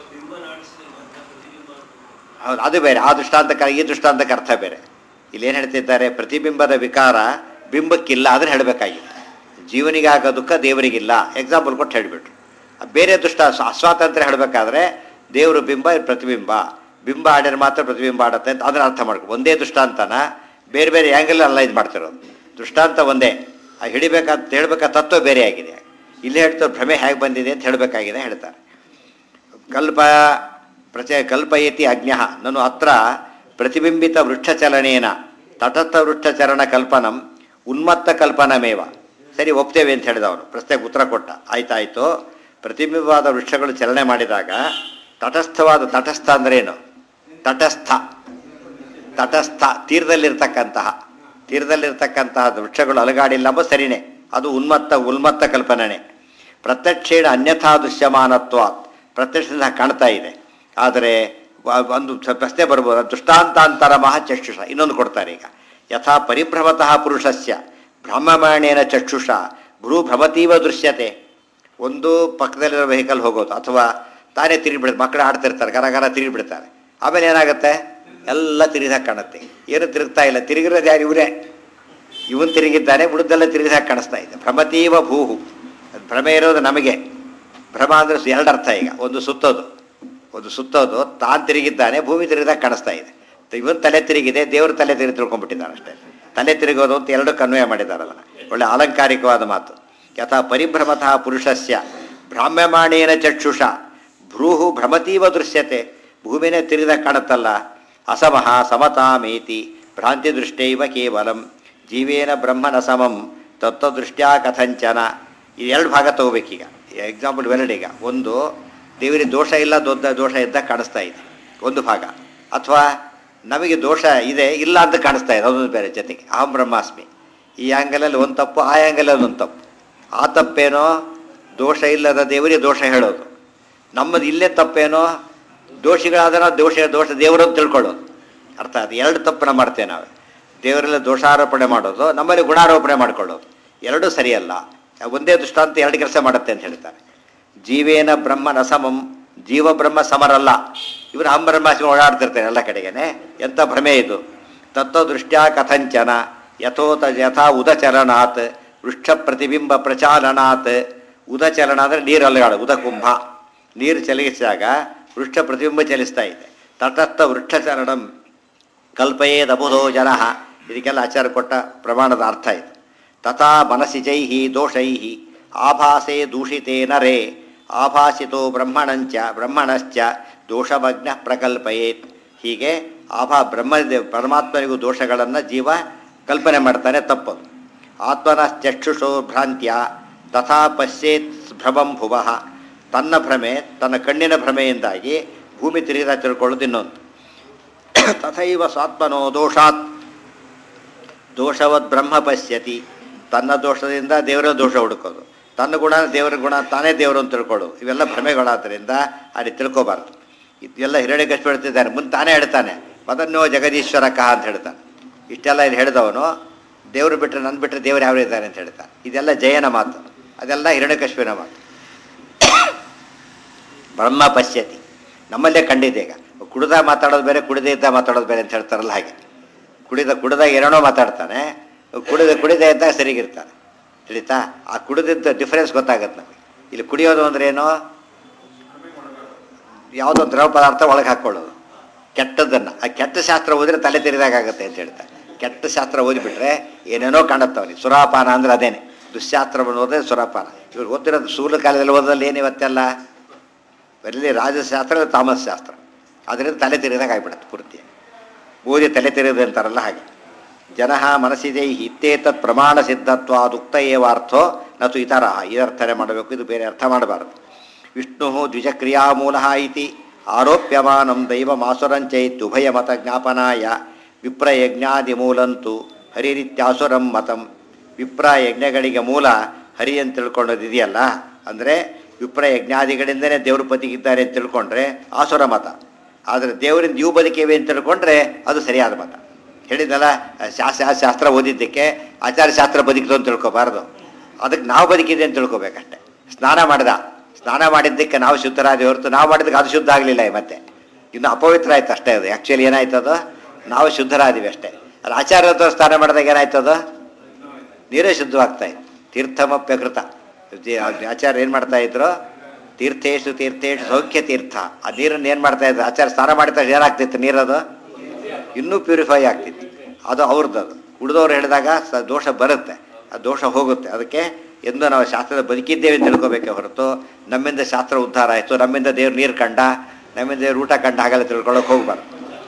ಹೌದು ಅದು ಬೇರೆ ಆ ದೃಷ್ಟಾಂತಕ್ಕೆ ಈ ದೃಷ್ಟಾಂತಕ್ಕೆ ಅರ್ಥ ಬೇರೆ ಇಲ್ಲಿ ಏನು ಹೇಳ್ತಿದ್ದಾರೆ ಪ್ರತಿಬಿಂಬದ ವಿಕಾರ ಬಿಂಬಕ್ಕಿಲ್ಲ ಅದನ್ನು ಹೇಳಬೇಕಾಗಿತ್ತು ಜೀವನಿಗೆ ಆಗೋ ದುಃಖ ದೇವರಿಗಿಲ್ಲ ಎಕ್ಸಾಂಪಲ್ ಕೊಟ್ಟು ಹೇಳಿಬಿಟ್ರು ಬೇರೆ ದುಷ್ಟ ಸ್ವ- ಅಸ್ವಾತಂತ್ರ್ಯ ಹೇಳಬೇಕಾದ್ರೆ ದೇವರು ಬಿಂಬ ಇದು ಪ್ರತಿಬಿಂಬ ಬಿಂಬ ಆಡಿದ್ರೆ ಮಾತ್ರ ಪ್ರತಿಬಿಂಬ ಆಡುತ್ತೆ ಅಂತ ಅದನ್ನ ಅರ್ಥ ಮಾಡ್ಕೊ ಒಂದೇ ದೃಷ್ಟಾಂತನ ಬೇರೆ ಬೇರೆ ಆ್ಯಂಗಲ್ ಅನಲೈಸ್ ಮಾಡ್ತಿರೋದು ದೃಷ್ಟಾಂತ ಒಂದೇ ಆ ಹಿಡಿಬೇಕಂತ ಹೇಳ್ಬೇಕಾದ ತತ್ವ ಬೇರೆ ಆಗಿದೆ ಇಲ್ಲಿ ಹೇಳ್ತಾರೆ ಭ್ರಮೆ ಹೇಗೆ ಬಂದಿದೆ ಅಂತ ಹೇಳಬೇಕಾಗಿದೆ ಹೇಳ್ತಾರೆ ಕಲ್ಪ ಪ್ರಚ ಕಲ್ಪಯತಿ ಅಜ್ಞ ನಾನು ಅತ್ರ ಪ್ರತಿಬಿಂಬಿತ ವೃಕ್ಷಚಲನೇನ ತಟಸ್ಥ ವೃಕ್ಷಚರಣ ಕಲ್ಪನಂ ಉನ್ಮತ್ತ ಕಲ್ಪನಮೇವ ಸರಿ ಒಪ್ತೇವೆ ಅಂತ ಹೇಳಿದವನು ಪ್ರಶ್ನೆಗೆ ಉತ್ತರ ಕೊಟ್ಟ ಆಯ್ತಾಯ್ತು ಪ್ರತಿಬಿಂಬವಾದ ವೃಕ್ಷಗಳು ಚಲನೆ ಮಾಡಿದಾಗ ತಟಸ್ಥವಾದ ತಟಸ್ಥ ಅಂದ್ರೇನು ತಟಸ್ಥ ತಟಸ್ಥ ತೀರದಲ್ಲಿರ್ತಕ್ಕಂತಹ ತೀರದಲ್ಲಿರ್ತಕ್ಕಂತಹ ವೃಕ್ಷಗಳು ಅಲಗಾಡಿಲ್ಲ ಎಂಬ ಸರಿನೇ ಅದು ಉನ್ಮತ್ತ ಉನ್ಮತ್ತ ಕಲ್ಪನೆ ಪ್ರತ್ಯಕ್ಷೇಣ ಅನ್ಯಥಾ ದೃಶ್ಯಮಾನತ್ವ ಪ್ರತ್ಯಕ್ಷದಿಂದ ಕಾಣ್ತಾ ಇದೆ ಆದರೆ ವ- ಒಂದು ಸ- ಪ್ರಶ್ನೆ ಬರ್ಬೋದು ದೃಷ್ಟಾಂತಾಂತರ ಮಹ ಚಕ್ಷುಷ ಇನ್ನೊಂದು ಕೊಡ್ತಾರೆ ಈಗ ಯಥಾ ಪರಿಭ್ರಮತಃ ಪುರುಷಸ್ಯ ಭ್ರಮಮಾಣೇನ ಚಕ್ಷುಷ ಭ್ರೂ ಭ್ರಮತೀವ ದೃಶ್ಯತೆ ಒಂದು ಪಕ್ಕದಲ್ಲಿರೋ ವೆಹಿಕಲ್ ಹೋಗೋದು ಅಥವಾ ತಾನೇ ತಿರುಗಿಬಿಡುತ್ತೆ ಮಕ್ಕಳು ಆಡ್ತಿರ್ತಾರೆ ಗರ ಗರ ತಿರುಗಿಬಿಡ್ತಾರೆ ಆಮೇಲೆ ಏನಾಗುತ್ತೆ ಎಲ್ಲ ತಿರುಗಿದಾಗ ಕಾಣುತ್ತೆ ಏನು ತಿರುಗ್ತಾ ಇಲ್ಲ ತಿರುಗಿರೋದು ಯಾರು ಇವರೇ ಇವನ್ ತಿರುಗಿದ್ದಾನೆ ಉಳಿದೆಲ್ಲ ತಿರುಗಿದಾಗ ಕಾಣಿಸ್ತಾ ಇದೆ ಭ್ರಮತೀವ ಭೂಹು ಅದು ಭ್ರಮೆ ಇರೋದು ನಮಗೆ ಭ್ರಮ ಅಂದರೆ ಎರಡು ಅರ್ಥ ಈಗ ಒಂದು ಸುತ್ತೋದು ಒಂದು ಸುತ್ತೋದು ತಾನು ತಿರುಗಿದ್ದಾನೆ ಭೂಮಿ ತಿರುಗಿದಾಗ ಕಾಣಿಸ್ತಾ ಇದೆ ಇವನ್ ತಲೆ ತಿರುಗಿದೆ ದೇವ್ರ ತಲೆ ತಿರುಗಿ ತಿಳ್ಕೊಂಡ್ಬಿಟ್ಟಿದ್ದಾನೆ ಅಷ್ಟೇ ತಲೆ ತಿರುಗೋದು ಅಂತ ಎರಡು ಕನ್ವಯ ಮಾಡಿದಾರಲ್ಲ ಒಳ್ಳೆ ಅಲಂಕಾರಿಕವಾದ ಮಾತು ಯಥಾ ಪರಿಭ್ರಮತಃ ಪುರುಷಸ್ಯ ಭ್ರಾಮ್ಯಮಾಣೇನ ಚಕ್ಷುಷ ಭ್ರೂಹು ಭ್ರಮತೀವ ದೃಶ್ಯತೆ ಭೂಮಿನೇ ತಿರುಗಿದಾಗ ಕಾಣುತ್ತಲ್ಲ ಅಸಮಃ ಸಮತಾಮೇತಿ ಭ್ರಾಂತಿ ದೃಷ್ಟೈವ ಕೇವಲಂ ಜೀವೇನ ಬ್ರಹ್ಮನ ಸಮಂ ತತ್ವದೃಷ್ಟ್ಯಾ ಕಥಂಚನ ಈ ಎರಡು ಭಾಗ ತಗೋಬೇಕೀಗ ಎಕ್ಸಾಂಪಲ್ ವೆರಡ್ ಈಗ ಒಂದು ದೇವರಿಗೆ ದೋಷ ಇಲ್ಲ ದೊಡ್ಡ ದೋಷ ಇದ್ದಾಗ ಕಾಣಿಸ್ತಾ ಇದೆ ಒಂದು ಭಾಗ ಅಥವಾ ನಮಗೆ ದೋಷ ಇದೆ ಇಲ್ಲ ಅಂತ ಕಾಣಿಸ್ತಾ ಇದೆ ಅದೊಂದು ಬೇರೆ ಜೊತೆಗೆ ಅಹಂ ಬ್ರಹ್ಮಾಸ್ಮಿ ಈ ಆ್ಯಂಗಲಲ್ಲಿ ಒಂದು ತಪ್ಪು ಆ ಆ್ಯಂಗಲಲ್ಲಿ ಒಂದು ತಪ್ಪು ಆ ತಪ್ಪೇನೋ ದೋಷ ಇಲ್ಲದ ದೇವರಿಗೆ ದೋಷ ಹೇಳೋದು ನಮ್ಮದು ಇಲ್ಲೇ ತಪ್ಪೇನೋ ದೋಷಿಗಳಾದ ದೋಷ ದೋಷ ದೇವರನ್ನು ತಿಳ್ಕೊಳ್ಳೋದು ಅರ್ಥ ಅದು ಎರಡು ತಪ್ಪನ್ನ ಮಾಡ್ತೇವೆ ನಾವು ದೇವರೆಲ್ಲ ದೋಷಾರೋಪಣೆ ಮಾಡೋದು ನಮ್ಮಲ್ಲಿ ಗುಣಾರೋಪಣೆ ಮಾಡ್ಕೊಳ್ಳೋದು ಎರಡೂ ಸರಿಯಲ್ಲ ಒಂದೇ ದೃಷ್ಟಾಂತ ಎರಡು ಕೆಲಸ ಮಾಡುತ್ತೆ ಅಂತ ಹೇಳ್ತಾರೆ ಜೀವೇನ ಬ್ರಹ್ಮನ ಸಮಂ ಜೀವ ಬ್ರಹ್ಮ ಸಮರಲ್ಲ ಇವರು ಹಂ ಬ್ರಹ್ಮಾಸ್ಮಿ ಓಡಾಡ್ತಿರ್ತಾರೆ ಎಲ್ಲ ಕಡೆಗೇನೆ ಎಂಥ ಭ್ರಮೆ ಇದು ತತ್ವದೃಷ್ಟ್ಯಾ ಕಥಂಚನ ಯಥೋತ ಯಥಾ ಉದಚಲನಾತ್ ವೃಕ್ಷ ಪ್ರತಿಬಿಂಬ ಪ್ರಚಾಲನಾತ್ ಉದಚಲನ ಅಂದರೆ ನೀರು ಅಲಗಾಡ ಉದಕುಂಭ ನೀರು ಚಲಿಸಿದಾಗ ವೃಕ್ಷ ಪ್ರತಿಬಿಂಬ ಚಲಿಸ್ತಾ ಇದೆ ತಟಸ್ಥ ವೃಕ್ಷಚರಣಂ ಕಲ್ಪಯೇದಬುಧೋ ಜನ ಇದಕ್ಕೆಲ್ಲ ಆಚಾರ ಕೊಟ್ಟ ಪ್ರಮಾಣದ ಅರ್ಥ ಇದು ತಥಾ ಮನಸಿಜೈ ದೋಷೈ ಆಭಾಸೆ ದೂಷಿತೇ ನರೇ ಆಭಾಸಿತೋ ಬ್ರಹ್ಮಣಂಚ ಬ್ರಹ್ಮಣಶ್ಚ ದೋಷಮಗ್ನ ಪ್ರಕಲ್ಪಯೇತ್ ಹೀಗೆ ಆಭಾ ಬ್ರಹ್ಮ ಪರಮಾತ್ಮನಿಗೂ ದೋಷಗಳನ್ನು ಜೀವ ಕಲ್ಪನೆ ಮಾಡ್ತಾನೆ ತಪ್ಪದು ಆತ್ಮನ ಚಕ್ಷುಷೋ ಭ್ರಾಂತ್ಯ ತಥಾ ಪಶ್ಯೇತ್ ಭ್ರಮಂ ಭುವಃ ತನ್ನ ಭ್ರಮೆ ತನ್ನ ಕಣ್ಣಿನ ಭ್ರಮೆಯಿಂದಾಗಿ ಭೂಮಿ ತಿರುಗಿದ ತಿಳ್ಕೊಳ್ಳೋದು ಇನ್ನೊಂದು ತಥೈವ ಸ್ವಾತ್ಮನೋ ದೋಷಾತ್ ದೋಷವದ್ ಬ್ರಹ್ಮ ಪಶ್ಯತಿ ತನ್ನ ದೋಷದಿಂದ ದೇವರ ದೋಷ ಹುಡುಕೋದು ತನ್ನ ಗುಣ ದೇವರ ಗುಣ ತಾನೇ ದೇವರು ಅಂತ ತಿಳ್ಕೊಳ್ಳೋದು ಇವೆಲ್ಲ ಭ್ರಮೆಗಳಾದ್ದರಿಂದ ಅಲ್ಲಿ ತಿಳ್ಕೊಬಾರ್ದು ಇದೆಲ್ಲ ಹಿರಣ್ಯಕಶ್ಯಪ ಹೇಳ್ತಿದ್ದಾನೆ ಮುಂದೆ ತಾನೇ ಹೇಳ್ತಾನೆ ಮದನ್ನೋ ಜಗದೀಶ್ವರ ಕಹ ಅಂತ ಹೇಳ್ತಾನೆ ಇಷ್ಟೆಲ್ಲ ಇಲ್ಲಿ ಹೇಳಿದವನು ದೇವರು ಬಿಟ್ಟರೆ ನನ್ನ ಬಿಟ್ಟರೆ ದೇವರು ಯಾವ ಇದ್ದಾನೆ ಅಂತ ಹೇಳ್ತಾನೆ ಇದೆಲ್ಲ ಜಯನ ಮಾತು ಅದೆಲ್ಲ ಹಿರಣ್ಯಕಶ್ಯಪಿನ ಮಾತು ಬ್ರಹ್ಮ ಪಶ್ಯತಿ ನಮ್ಮಲ್ಲೇ ಕಂಡಿದೆ ಈಗ ಕುಡ್ದ ಮಾತಾಡೋದು ಬೇರೆ ಕುಡಿದೇ ಇದ್ದ ಮಾತಾಡೋದು ಬೇರೆ ಅಂತ ಹೇಳ್ತಾರಲ್ಲ ಹಾಗೆ ಕುಡಿದ ಕುಡ್ದಾಗ ಏನೇನೋ ಮಾತಾಡ್ತಾನೆ ಕುಡಿದ ಕುಡಿದೇ ಇದ್ದಾಗ ಸರಿಗಿರ್ತಾನೆ ತಿಳಿತಾ ಆ ಕುಡಿದಿದ್ದ ಡಿಫ್ರೆನ್ಸ್ ಗೊತ್ತಾಗತ್ತೆ ನಮಗೆ ಇಲ್ಲಿ ಕುಡಿಯೋದು ಅಂದ್ರೆ ಏನು ಯಾವುದೋ ದ್ರವ ಪದಾರ್ಥ ಒಳಗೆ ಹಾಕ್ಕೊಳ್ಳೋದು ಕೆಟ್ಟದ್ದನ್ನು ಆ ಕೆಟ್ಟ ಶಾಸ್ತ್ರ ಓದಿದ್ರೆ ತಲೆ ತೆರೆದಾಗತ್ತೆ ಅಂತ ಹೇಳ್ತಾರೆ ಕೆಟ್ಟ ಶಾಸ್ತ್ರ ಓದಿಬಿಟ್ರೆ ಏನೇನೋ ಕಾಣುತ್ತೆ ಅವನಿಗೆ ಸುರಾಪಾನ ಅಂದ್ರೆ ಅದೇನೆ ದುಶ್ಶಾಸ್ತ್ರವನ್ನು ಓದಿದ್ರೆ ಸುರಾಪಾನ ಇವ್ರು ಓದಿರೋದು ಸೂರ್ಯ ಕಾಲದಲ್ಲಿ ಓದೋದಲ್ಲಿ ಏನು ಇವತ್ತೆಲ್ಲ ಬರಲಿ ರಾಜಶಾಸ್ತ್ರ ತಾಮಸ ಶಾಸ್ತ್ರ ಅದರಿಂದ ತಲೆ ತೆರೆದಾಗ ಆಗಿಬಿಡುತ್ತೆ ಪೂರ್ತಿ ಓದಿ ತಲೆ ತೆರೆಯೋದು ಅಂತಾರಲ್ಲ ಹಾಗೆ ಜನ ಮನಸ್ಸಿದೆ ಇತ್ತೇತತ್ ಪ್ರಮಾಣ ಸಿದ್ಧತ್ವಾದುಕ್ತ ಏವಾರ್ಥೋ ನತು ಇತರ ಈ ಅರ್ಥನೆ ಮಾಡಬೇಕು ಇದು ಬೇರೆ ಅರ್ಥ ಮಾಡಬಾರದು ವಿಷ್ಣು ದ್ವಿಜಕ್ರಿಯಾಮೂಲ ಇತಿ ಆರೋಪ್ಯಮಾನಂ ದೈವಮಾಸುರಂಚೈತ್ಯುಭಯ ಮತ ಜ್ಞಾಪನಾಯ ವಿಪ್ರಯಜ್ಞಾದಿ ಮೂಲಂತು ಹರಿರಿತ್ಯಾಸುರಂ ಮತಂ ವಿಪ್ರ ಯಜ್ಞಗಳಿಗೆ ಮೂಲ ಹರಿ ಅಂತ ತಿಳ್ಕೊಳ್ಳೋದು ಇದೆಯಲ್ಲ ಅಂದರೆ ವಿಪ್ರ ಯಜ್ಞಾದಿಗಳಿಂದನೇ ದೇವರು ಬದುಕಿದ್ದಾರೆ ಅಂತ ತಿಳ್ಕೊಂಡ್ರೆ ಆಸುರ ಮತ ಆದರೆ ದೇವರಿಂದ ಇವು ಬದುಕಿವೆ ಅಂತ ತಿಳ್ಕೊಂಡ್ರೆ ಅದು ಸರಿಯಾದ ಮತ ಹೇಳಿದ್ನಲ್ಲ ಶಾಸ್ತ್ರ ಶಾಸ್ತ್ರ ಓದಿದ್ದಕ್ಕೆ ಆಚಾರ್ಯ ಶಾಸ್ತ್ರ ಬದುಕಿತು ಅಂತ ತಿಳ್ಕೊಬಾರ್ದು ಅದಕ್ಕೆ ನಾವು ಬದುಕಿದೆ ಅಂತ ತಿಳ್ಕೊಬೇಕಷ್ಟೆ ಸ್ನಾನ ಮಾಡಿದ ಸ್ನಾನ ಮಾಡಿದ್ದಕ್ಕೆ ನಾವು ಶುದ್ಧರಾದ ಹೊರತು ನಾವು ಮಾಡಿದ್ದಕ್ಕೆ ಅದು ಶುದ್ಧ ಆಗಲಿಲ್ಲ ಮತ್ತೆ ಇನ್ನು ಅಪವಿತ್ರ ಆಯ್ತು ಅಷ್ಟೇ ಅದು ಆ್ಯಕ್ಚುಲಿ ಏನಾಯ್ತು ಅದು ನಾವು ಶುದ್ಧರಾದಿವಿ ಅಷ್ಟೇ ಅದು ಆಚಾರ್ಯ ಹತ್ರ ಸ್ನಾನ ಮಾಡಿದಾಗ ಏನಾಯ್ತು ಅದು ನೀರೇ ಶುದ್ಧವಾಗ್ತಾ ಇತ್ತು ತೀರ್ಥಮಪ್ಯಕೃತ ಆಚಾರ್ಯ ಏನು ಮಾಡ್ತಾ ಇದ್ರು ತೀರ್ಥೇಶು ತೀರ್ಥೇಶು ಸೌಖ್ಯ ತೀರ್ಥ ಆ ನೀರನ್ನು ಏನು ಮಾಡ್ತಾ ಇದ್ರು ಆಚಾರ್ಯ ಸ್ನಾನ ಮಾಡಿದ ಏನಾಗ್ತಿತ್ತು ನೀರದು ಇನ್ನೂ ಪ್ಯೂರಿಫೈ ಆಗ್ತಿತ್ತು ಅದು ಅವ್ರದ್ದು ಅದು ಉಳಿದವ್ರು ಹೇಳಿದಾಗ ಸ ದೋಷ ಬರುತ್ತೆ ಆ ದೋಷ ಹೋಗುತ್ತೆ ಅದಕ್ಕೆ ಎಂದು ನಾವು ಶಾಸ್ತ್ರದ ಬದುಕಿದ್ದೇವೆ ಅಂತ ತಿಳ್ಕೊಬೇಕೆ ಹೊರತು ನಮ್ಮಿಂದ ಶಾಸ್ತ್ರ ಉದ್ಧಾರ ಆಯಿತು ನಮ್ಮಿಂದ ದೇವ್ರು ನೀರು ಕಂಡ ನಮ್ಮಿಂದ ದೇವ್ರು ಊಟ ಕಂಡ ಹಾಗೆಲ್ಲ ತಿಳ್ಕೊಳ್ಳೋಕೆ ಹೋಗ್ಬಾರ್ದು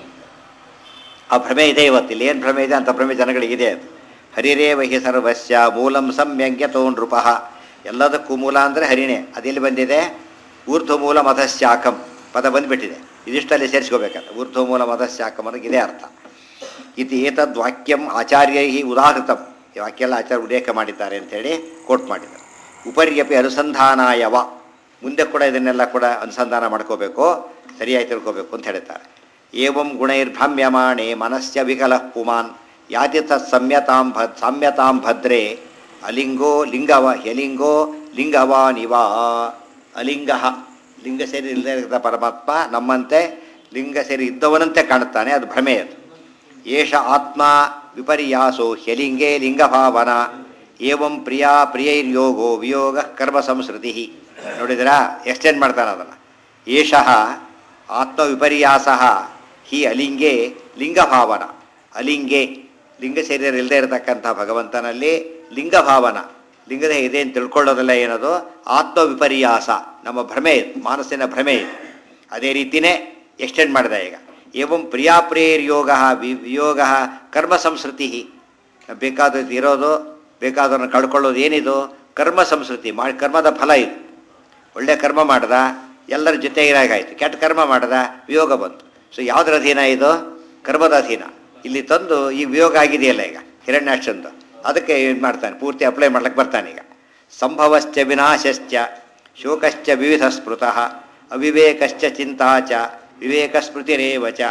ಆ ಭ್ರಮೆ ಇದೆ ಇವತ್ತಿಲ್ಲಿ ಏನು ಭ್ರಮೆ ಇದೆ ಅಂತ ಭ್ರಮೆ ಜನಗಳಿಗಿದೆ ಅದು ಹರಿರೇವ ಹಿ ಸರ್ವಸ್ಯ ಮೂಲಂ ಸಂಯಂಗ್ಯತೋ ನೃಪಃ ಎಲ್ಲದಕ್ಕೂ ಮೂಲ ಅಂದರೆ ಹರಿಣೆ ಅದೆಲ್ಲಿ ಬಂದಿದೆ ಊರ್ಧ್ವ ಮೂಲ ಮತಶ್ಯಾಕಂ ಪದ ಬಂದ್ಬಿಟ್ಟಿದೆ ಇದಿಷ್ಟಲ್ಲಿ ಸೇರಿಸ್ಕೋಬೇಕಂತ ಊರ್ಧ್ವ ಮೂಲ ಮತಶ್ಯಾಕಂ ಅನ್ನೋಕೆ ಇದೇ ಅರ್ಥ ಇದು ಏತದ್ ವಾಕ್ಯಂ ಆಚಾರ್ಯೈ ಉದಾಹೃತಂ ಈ ವಾಕ್ಯ ಎಲ್ಲ ಆಚಾರ್ಯ ಉಲ್ಲೇಖ ಮಾಡಿದ್ದಾರೆ ಅಂತೇಳಿ ಕೋಟ್ ಮಾಡಿದ್ದಾರೆ ಉಪರ್ಯಪಿ ಅನುಸಂಧಾನಾಯವ ಮುಂದೆ ಕೂಡ ಇದನ್ನೆಲ್ಲ ಕೂಡ ಅನುಸಂಧಾನ ಮಾಡ್ಕೋಬೇಕು ಸರಿಯಾಗಿ ತಿಳ್ಕೋಬೇಕು ಅಂತ ಹೇಳ್ತಾರೆ ಏವಂ ಗುಣೈರ್ಭ್ರಮ್ಯಮಾಣೆ ಮನಸ್ಯ ವಿಕಲ ಪುಮಾನ್ ಯಾತಿ ತತ್ ಸಂಯತಾಂ ಭ ಸಾಮ್ಯತಾಂ ಭದ್ರೇ ಅಲಿಂಗೋ ಲಿಂಗವ ಯಲಿಂಗೋ ಲಿಂಗವಾನಿವ ಅಲಿಂಗ ಲಿಂಗ ಸೇರಿ ಇಲ್ಲದೆ ಇರತಕ್ಕ ಪರಮಾತ್ಮ ನಮ್ಮಂತೆ ಲಿಂಗ ಸೇರಿ ಇದ್ದವನಂತೆ ಕಾಣುತ್ತಾನೆ ಅದು ಭ್ರಮೆ ಅದು ಏಷ ಆತ್ಮ ವಿಪರ್ಯಾಸೋ ಹ್ಯಲಿಂಗೇ ಲಿಂಗಭಾವನ ಏವಂ ಪ್ರಿಯಾ ಪ್ರಿಯೈರ್ಯೋಗೋ ವಿಯೋಗ ಕರ್ಮ ಸಂಸ್ಕೃತಿ ನೋಡಿದ್ರಾ ಎಕ್ಸ್ಟೆಂಡ್ ಮಾಡ್ತಾನೆ ಅದನ್ನು ಏಷಃ ಆತ್ಮ ವಿಪರ್ಯಾಸ ಹಿ ಅಲಿಂಗೆ ಲಿಂಗಭಾವನ ಅಲಿಂಗೆ ಲಿಂಗ ಶರೀರ ಇಲ್ಲದೆ ಇರತಕ್ಕಂಥ ಭಗವಂತನಲ್ಲಿ ಲಿಂಗಭಾವನ ಲಿಂಗದ ಇದೆ ಅಂತ ತಿಳ್ಕೊಳ್ಳೋದಲ್ಲ ಏನದು ಆತ್ಮ ವಿಪರ್ಯಾಸ ನಮ್ಮ ಭ್ರಮೆ ಇದು ಮಾನಸಿನ ಭ್ರಮೆ ಇದು ಅದೇ ರೀತಿಯೇ ಎಕ್ಸ್ಟೆಂಡ್ ಮಾಡಿದೆ ಈಗ ಏವಂ ಪ್ರಿಯಾಪ್ರಿಯರ್ಯೋಗ ವಿ ವಿಯೋಗ ಕರ್ಮ ಸಂಸ್ಕೃತಿ ಬೇಕಾದದ್ದು ಇರೋದು ಬೇಕಾದವ್ರನ್ನ ಕಳ್ಕೊಳ್ಳೋದು ಏನಿದು ಕರ್ಮ ಸಂಸ್ಕೃತಿ ಮಾಡಿ ಕರ್ಮದ ಫಲ ಇದು ಒಳ್ಳೆ ಕರ್ಮ ಮಾಡ್ದ ಎಲ್ಲರ ಜೊತೆ ಇರಾಗಾಯ್ತು ಕೆಟ್ಟ ಕರ್ಮ ಮಾಡ್ದ ವಿಯೋಗ ಬಂತು ಸೊ ಯಾವುದರ ಅಧೀನ ಇದು ಕರ್ಮದ ಅಧೀನ ಇಲ್ಲಿ ತಂದು ಈ ವಿಯೋಗ ಆಗಿದೆಯಲ್ಲ ಈಗ ಹಿರಣ್ಯಾಕ್ಷಂದು ಅದಕ್ಕೆ ಏನು ಮಾಡ್ತಾನೆ ಪೂರ್ತಿ ಅಪ್ಲೈ ಮಾಡ್ಲಿಕ್ಕೆ ಬರ್ತಾನೆ ಈಗ ಸಂಭವಶ್ಚ ವಿನಾಶಶ್ಚ ಶೋಕಶ್ಚ ವಿವಿಧ ಸ್ಮೃತಃ ಅವಿವೇಕಶ್ಚ ಚಿಂತಾ ಚ ವಿವೇಕ ಸ್ಮೃತಿರೇವ ಚ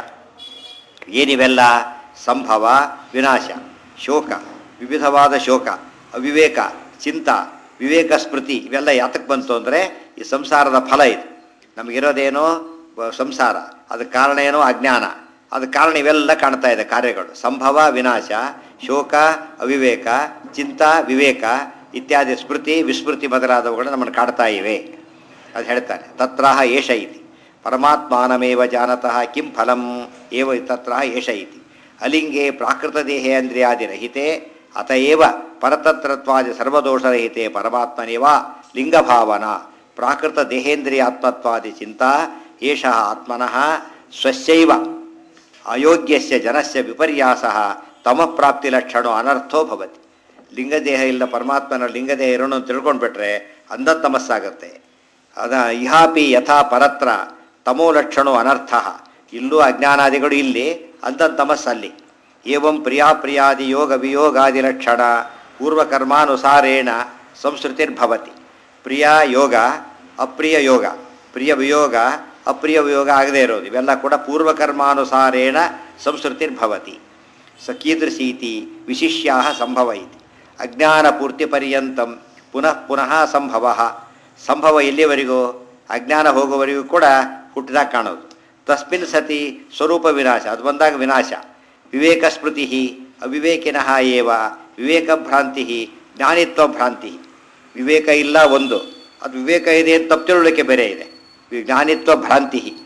ಏನಿವೆಲ್ಲ ಸಂಭವ ವಿನಾಶ ಶೋಕ ವಿವಿಧವಾದ ಶೋಕ ಅವಿವೇಕ ಚಿಂತ ವಿವೇಕ ಸ್ಮೃತಿ ಇವೆಲ್ಲ ಯಾತಕ್ಕೆ ಬಂತು ಅಂದರೆ ಈ ಸಂಸಾರದ ಫಲ ಇದು ನಮಗಿರೋದೇನೋ ಬ- ಸಂಸಾರ ಅದಕ್ಕೆ ಕಾರಣ ಏನೋ ಅಜ್ಞಾನ ಅದಕ್ಕೆ ಕಾರಣ ಇವೆಲ್ಲ ಕಾಣ್ತಾ ಇದೆ ಕಾರ್ಯಗಳು ಸಂಭವ ವಿನಾಶ ಶೋಕ ಅವಿವೇಕ ಚಿಂತ ವಿವೇಕ ಇತ್ಯಾದಿ ಸ್ಮೃತಿ ವಿಸ್ಮೃತಿ ಮೊದಲಾದವುಗಳು ನಮ್ಮನ್ನು ಕಾಡ್ತಾ ಇವೆ ಅದು ಹೇಳ್ತಾನೆ ತತ್ರಾಹ ಏಷ ಇತಿ ಪರಮಾತ್ಮಾನಮೇವ ಜಾನತಃ ಕಿಂ ಫಲಂ ಏವ ತತ್ರ ಏಷ ಇತಿ ಅಲಿಂಗೆ ಪ್ರಾಕೃತದೇಹೇಂದ್ರಿಯಾದಿರಹಿತೆ ಅತಏವ ಪರತತ್ರತ್ವಾದಿ ಸರ್ವದೋಷರಹಿತೆ ಪರಮಾತ್ಮನೇವ ಲಿಂಗಭಾವನ ಪ್ರಾಕೃತ ದೇಹೇಂದ್ರಿಯಾತ್ಮತ್ವಾದಿ ಚಿಂತಾ ಏಷ ಆತ್ಮನಃ ಸ್ವಸ್ಯೈವ ಅಯೋಗ್ಯಸ್ಯ ಜನಸ್ಯ ವಿಪರ್ಯಾಸ ತಮಪ್ರಾಪ್ತಿ ಲಕ್ಷಣೋ ಅನರ್ಥೋ ಭವತಿ ಲಿಂಗದೇಹ ಇಲ್ಲ ಪರಮಾತ್ಮನ ಲಿಂಗದೇಹ ಇರೋಣ ಅಂತ ತಿಳ್ಕೊಂಡ್ಬಿಟ್ರೆ ಅಂಧ ತಮಸ್ಸಾಗುತ್ತೆ ಅದ ಇಹಾಪಿ ಯಥಾ ಪರತ್ರ ತಮೋ ಲಕ್ಷಣೋ ಅನರ್ಥ ಇಲ್ಲೂ ಅಜ್ಞಾನಾದಿಗಳು ಇಲ್ಲಿ ಅಂಧ ತಮಸ್ಸಲ್ಲಿ ಏವಂ ಪ್ರಿಯಾಪ್ರಿಯಾದಿ ಯೋಗ ವಿಯೋಗಾದಿ ಲಕ್ಷಣ ಪೂರ್ವಕರ್ಮಾನುಸಾರೇಣ ಸಂಸ್ಕೃತಿರ್ಭವತಿ ಪ್ರಿಯ ಯೋಗ ಅಪ್ರಿಯ ಯೋಗ ಪ್ರಿಯ ವಿಯೋಗ ಅಪ್ರಿಯ ವಿಯೋಗ ಆಗದೇ ಇರೋದು ಇವೆಲ್ಲ ಕೂಡ ಪೂರ್ವಕರ್ಮಾನುಸಾರೇಣ ಸಂಸ್ಕೃತಿರ್ಭವತಿ ಸ ಕೀದೃಶೀತಿ ವಿಶಿಷ್ಯಾ ಸಂಭವ ಇತಿ ಅಜ್ಞಾನಪೂರ್ತಿಪರ್ಯಂತಂ ಪುನಃ ಪುನಃ ಸಂಭವ ಸಂಭವ ಎಲ್ಲಿವರೆಗೂ ಅಜ್ಞಾನ ಹೋಗುವವರೆಗೂ ಕೂಡ ಹುಟ್ಟಿದಾಗ ಕಾಣೋದು ತಸ್ಮಿನ್ ಸತಿ ಸ್ವರೂಪ ವಿನಾಶ ಅದು ಬಂದಾಗ ವಿನಾಶ ವಿವೇಕ ಸ್ಮೃತಿ ಅವಿವೇಕಿನಃ ಏವ ವಿವೇಕ ಭ್ರಾಂತಿ ಜ್ಞಾನಿತ್ವ ಭ್ರಾಂತಿ ವಿವೇಕ ಇಲ್ಲ ಒಂದು ಅದು ವಿವೇಕ ಇದೆ ಅಂತ ತಪ್ಪು ತಿಳುವಳಿಕೆ ಬೇರೆ ಇದೆ ವಿ- ಜ್ಞಾನಿತ್ವ ಭ್ರಾಂತಿ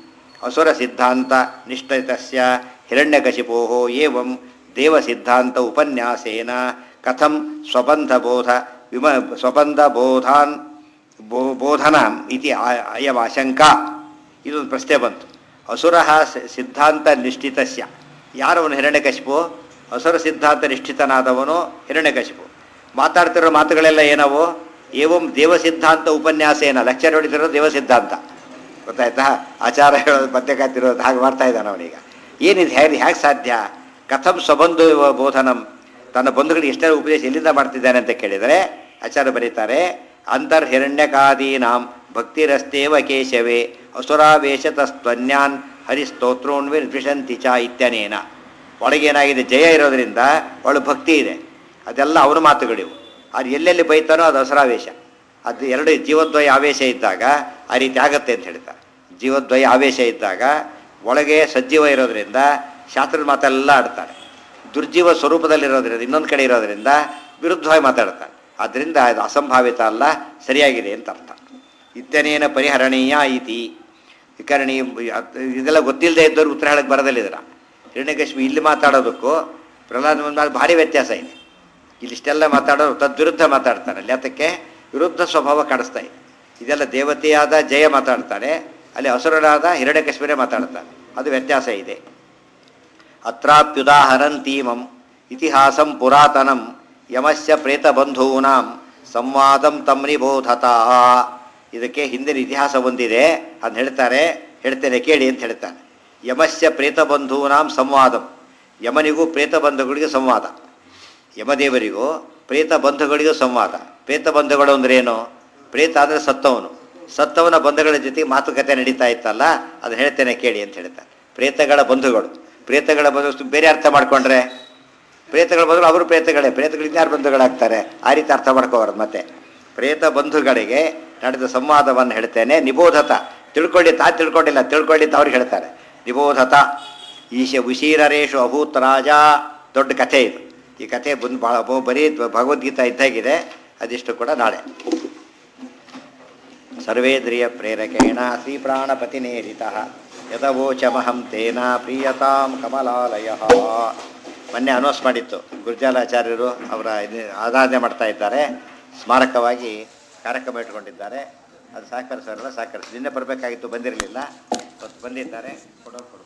ಅಸುರ ಸಿದ್ಧಾಂತ ನಿಷ್ಠಿತಸ್ಯ ಹಿರಣ್ಯಕಶಿಪೋ ಏವಂ ದೇವ ಸಿದ್ಧಾಂತ ಉಪನ್ಯಾಸೇನ ಕಥಂ ಸ್ವಬಂಧಬೋಧ ವಿಮ ಸ್ವಬಂಧಬೋಧಾನ್ ಬೋ ಬೋಧನ ಇತಿ ಆ- ಅಯಮಾಶಂಕಾ ಇದೊಂದು ಪ್ರಶ್ನೆ ಬಂತು ಅಸುರ ಸಿದ್ಧಾಂತ ನಿಷ್ಠಿತಸ್ಯ ಯಾರವನು ಹಿರಣ್ಯಕಶಿಪು ಅಸುರ ಸಿದ್ಧಾಂತ ನಿಷ್ಠಿತನಾದವನು ಹಿರಣ್ಯಕಶಿಪು ಮಾತಾಡ್ತಿರೋ ಮಾತುಗಳೆಲ್ಲ ಏನವು ಏವಂ ದೇವ ಸಿದ್ಧಾಂತ ಉಪನ್ಯಾಸ ಏನ ಲೆಕ್ಚರ್ ಹೊಡಿತಿರೋ ದೇವ ಸಿದ್ಧಾಂತ ಗೊತ್ತಾಯ್ತಾ ಆಚಾರ ಹೇಳೋದು ಪದ್ಯ ಕಾತಿರೋದು ಹಾಗೆ ಮಾಡ್ತಾ ಇದ್ದಾನೆ ಅವನೀಗ ಏನಿದೆ ಹೇಗೆ ಹೇಗೆ ಸಾಧ್ಯ ಕಥಂ ಸ್ವಬಂಧು ಬೋಧನಂ ತನ್ನ ಬಂಧುಗಳಿಗೆ ಎಷ್ಟೇ ಉಪದೇಶ ಎಲ್ಲಿಂದ ಮಾಡ್ತಿದ್ದಾನೆ ಅಂತ ಕೇಳಿದರೆ ಆಚಾರ್ಯ ಬರೀತಾರೆ ಅಂತರ್ಹಿರಣ್ಯಕಾದೀನಾಂ ಭಕ್ತಿರಸ್ತೇವ ಕೇಶವೇ ಅಸುರಾವೇಶತಸ್ತ್ವನ್ಯಾನ್ ಹರಿಸ್ತೋತ್ರೋನ್ವಿ ನಿರ್ವಿಶಂತಿ ಚ ಇತ್ಯನೇನ ಒಳಗೇನಾಗಿದೆ ಜಯ ಇರೋದ್ರಿಂದ ಒಳ ಭಕ್ತಿ ಇದೆ ಅದೆಲ್ಲ ಅವನ ಮಾತುಗಳಿವು ಅದು ಎಲ್ಲೆಲ್ಲಿ ಬೈತಾನೋ ಅದು ಅಸುರಾವೇಶ ಅದು ಎರಡು ಜೀವದ್ವಯ ಆವೇಶ ಇದ್ದಾಗ ಆ ರೀತಿ ಆಗತ್ತೆ ಅಂತ ಹೇಳ್ತಾರೆ ಜೀವದ್ವಯ ಆವೇಶ ಇದ್ದಾಗ ಒಳಗೆ ಸಜೀವ ಇರೋದ್ರಿಂದ ಶಾಸ್ತ್ರದ ಮಾತೆಲ್ಲ ಆಡ್ತಾರೆ ದುರ್ಜೀವ ಸ್ವರೂಪದಲ್ಲಿರೋದ್ರಿಂದ ಇನ್ನೊಂದು ಕಡೆ ಇರೋದ್ರಿಂದ ವಿರುದ್ಧವಾಗಿ ಮಾತಾಡ್ತಾರೆ ಆದ್ದರಿಂದ ಅದು ಅಸಂಭಾವಿತ ಅಲ್ಲ ಸರಿಯಾಗಿದೆ ಅಂತ ಅರ್ಥ ಇತ್ಯನೇನ ಪರಿಹರಣೀಯ ಇತಿ ವಿಕರಣಿ ಇದೆಲ್ಲ ಗೊತ್ತಿಲ್ಲದೆ ಇದ್ದವ್ರು ಉತ್ತರ ಹೇಳಕ್ಕೆ ಬರೋದಿಲ್ಲಿದ್ರ ಹಿರಣ್ಯಕಶ್ಮಿ ಇಲ್ಲಿ ಮಾತಾಡೋದಕ್ಕೂ ಪ್ರಹ್ಲಾದ ಮುಂದೆ ಭಾರಿ ವ್ಯತ್ಯಾಸ ಇದೆ ಇಲ್ಲಿಷ್ಟೆಲ್ಲ ಮಾತಾಡೋರು ತದ್ವಿರುದ್ಧ ಮಾತಾಡ್ತಾರೆ ಅಲ್ಲಿ ಅದಕ್ಕೆ ವಿರುದ್ಧ ಸ್ವಭಾವ ಕಾಣಿಸ್ತಾ ಇದೆ ಇದೆಲ್ಲ ದೇವತೆಯಾದ ಜಯ ಮಾತಾಡ್ತಾನೆ ಅಲ್ಲಿ ಅಸುರನಾದ ಹಿರಣ್ಯಕಶ್ಮೀರೇ ಮಾತಾಡ್ತಾನೆ ಅದು ವ್ಯತ್ಯಾಸ ಇದೆ ಅತ್ರಾಪ್ಯುದಾಹರಂತೀಮಂ ಇತಿಹಾಸಂ ಪುರಾತನಂ ಯಮಸ್ಯ ಪ್ರೇತಬಂಧೂನಾಂ ಸಂವಾದಂ ತಮ್ ನಿಬೋಧತ ಇದಕ್ಕೆ ಹಿಂದಿನ ಇತಿಹಾಸ ಒಂದಿದೆ ಅದನ್ನ ಹೇಳ್ತಾರೆ ಹೇಳ್ತೇನೆ ಕೇಳಿ ಅಂತ ಹೇಳ್ತಾನೆ ಯಮಸ್ಯ ಪ್ರೇತಬಂಧೂನಾಂ ಸಂವಾದಂ ಯಮನಿಗೂ ಪ್ರೇತಬಂಧುಗಳಿಗೆ ಸಂವಾದ ಯಮದೇವರಿಗೂ ಪ್ರೇತ ಬಂಧುಗಳಿಗೂ ಸಂವಾದ ಪ್ರೇತ ಬಂಧುಗಳು ಅಂದ್ರೆ ಏನು ಪ್ರೇತ ಅಂದರೆ ಸತ್ತವನು ಸತ್ತವನ ಬಂಧುಗಳ ಜೊತೆ ಮಾತುಕತೆ ನಡೀತಾ ಇತ್ತಲ್ಲ ಅದನ್ನ ಹೇಳ್ತೇನೆ ಕೇಳಿ ಅಂತ ಹೇಳ್ತಾರೆ ಪ್ರೇತಗಳ ಬಂಧುಗಳು ಪ್ರೇತಗಳ ಬಂಧು ಬೇರೆ ಅರ್ಥ ಮಾಡ್ಕೊಂಡ್ರೆ ಪ್ರೇತಗಳ ಬಂಧುಗಳು ಅವರು ಪ್ರೇತಗಳೇ ಪ್ರೇತಗಳು ಇನ್ಯಾರು ಬಂಧುಗಳಾಗ್ತಾರೆ ಆ ರೀತಿ ಅರ್ಥ ಮಾಡ್ಕೋಬಾರ್ದು ಮತ್ತೆ ಪ್ರೇತ ಬಂಧುಗಳಿಗೆ ನಡೆದ ಸಂವಾದವನ್ನು ಹೇಳ್ತೇನೆ ನಿಬೋಧತ ತಿಳ್ಕೊಳ್ಳಿ ತಾ ತಿಳ್ಕೊಂಡಿಲ್ಲ ತಿಳ್ಕೊಳ್ಳಿ ಅಂತ ಅವ್ರಿಗೆ ಹೇಳ್ತಾರೆ ನಿಬೋಧತ ಈಶ ಉಶೀರರೇಶು ಅಭೂತ್ ರಾಜ ದೊಡ್ಡ ಕಥೆ ಇದು ಈ ಕಥೆ ಬಂದು ಭಾಳ ಬರೀ ಭಗವದ್ಗೀತಾ ಇದ್ದಾಗಿದೆ ಅದಿಷ್ಟು ಕೂಡ ನಾಳೆ ಸರ್ವೇಂದ್ರಿಯ ಪ್ರೇರಕೇಣ ಶ್ರೀ ಪ್ರಾಣಪತಿನೇರಿತ ಯಥವೋಚಮಹಂ ತೇನ ಪ್ರೀಯತಾಂ ಕಮಲಾಲಯ ಮೊನ್ನೆ ಅನೌನ್ಸ್ ಮಾಡಿತ್ತು ಗುರುಜಾಲಾಚಾರ್ಯರು ಅವರ ಇದು ಆರಾಧನೆ ಮಾಡ್ತಾ ಇದ್ದಾರೆ ಸ್ಮಾರಕವಾಗಿ ಕಾರ್ಯಕ್ರಮ ಇಟ್ಕೊಂಡಿದ್ದಾರೆ ಅದು ಸಹಕರಿಸೋರೆಲ್ಲ ಸಹಕರಿಸಿ ನಿನ್ನೆ ಬರಬೇಕಾಗಿತ್ತು ಬಂದಿರಲಿಲ್ಲ ಇವತ್ತು ಬಂದಿದ್ದಾರೆ ಕೊಡೋರು ಕೊಡು